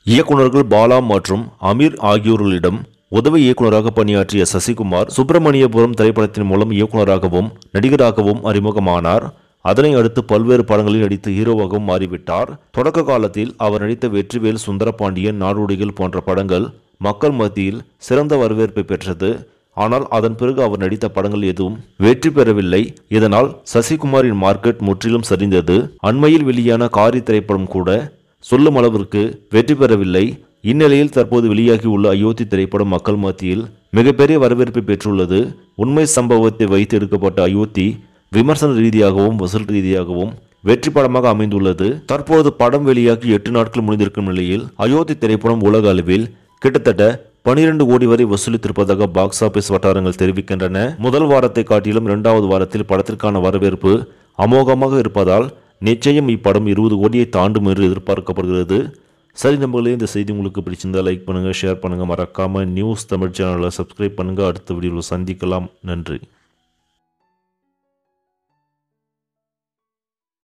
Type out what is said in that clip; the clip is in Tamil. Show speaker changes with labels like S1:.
S1: இயக்குனர்கள் பாலா மற்றும் அமீர் ஆகியோர்களிடம் உதவி இயக்குனராக பணியாற்றிய சசிகுமார் சுப்பிரமணியபுரம் திரைப்படத்தின் மூலம் இயக்குனராகவும் நடிகராகவும் அறிமுகமானார் அதனை அடுத்து பல்வேறு படங்களில் நடித்து ஹீரோவாகவும் மாறிவிட்டார் தொடக்க காலத்தில் அவர் நடித்த வெற்றிவேல் சுந்தரபாண்டியன் நாடோடிகள் போன்ற படங்கள் மக்கள் மத்தியில் சிறந்த வரவேற்பை பெற்றது ஆனால் அதன் பிறகு அவர் நடித்த படங்கள் எதுவும் வெற்றி பெறவில்லை இதனால் சசிகுமாரின் மார்க்கெட் முற்றிலும் சரிந்தது அண்மையில் வெளியான காரி திரைப்படம் கூட சொல்லும் அளவிற்கு வெற்றி பெறவில்லை இந்நிலையில் தற்போது வெளியாகியுள்ள அயோத்தி திரைப்படம் மக்கள் மத்தியில் மிகப்பெரிய வரவேற்பை பெற்றுள்ளது உண்மை சம்பவத்தை வைத்து எடுக்கப்பட்ட அயோத்தி விமர்சன ரீதியாகவும் வசூல் ரீதியாகவும் வெற்றி படமாக அமைந்துள்ளது தற்போது படம் வெளியாகி எட்டு நாட்கள் முடிந்திருக்கும் நிலையில் அயோத்தி திரைப்படம் உலக அளவில் கிட்டத்தட்ட பனிரெண்டு கோடி வரை வசூலித்திருப்பதாக பாக்ஸ் ஆபீஸ் வட்டாரங்கள் தெரிவிக்கின்றன முதல் வாரத்தை காட்டிலும் இரண்டாவது வாரத்தில் படத்திற்கான வரவேற்பு அமோகமாக இருப்பதால் நிச்சயம் இப்படம் இருபது கோடியை தாண்டும் என்று எதிர்பார்க்கப்படுகிறது சரி நம்மளே இந்த செய்தி உங்களுக்கு பிடிச்சிருந்தா லைக் பண்ணுங்க ஷேர் பண்ணுங்க மறக்காம நியூஸ் தமிழ் சேனலை சப்ஸ்கிரைப் பண்ணுங்க அடுத்த வீடியோவில் சந்திக்கலாம் நன்றி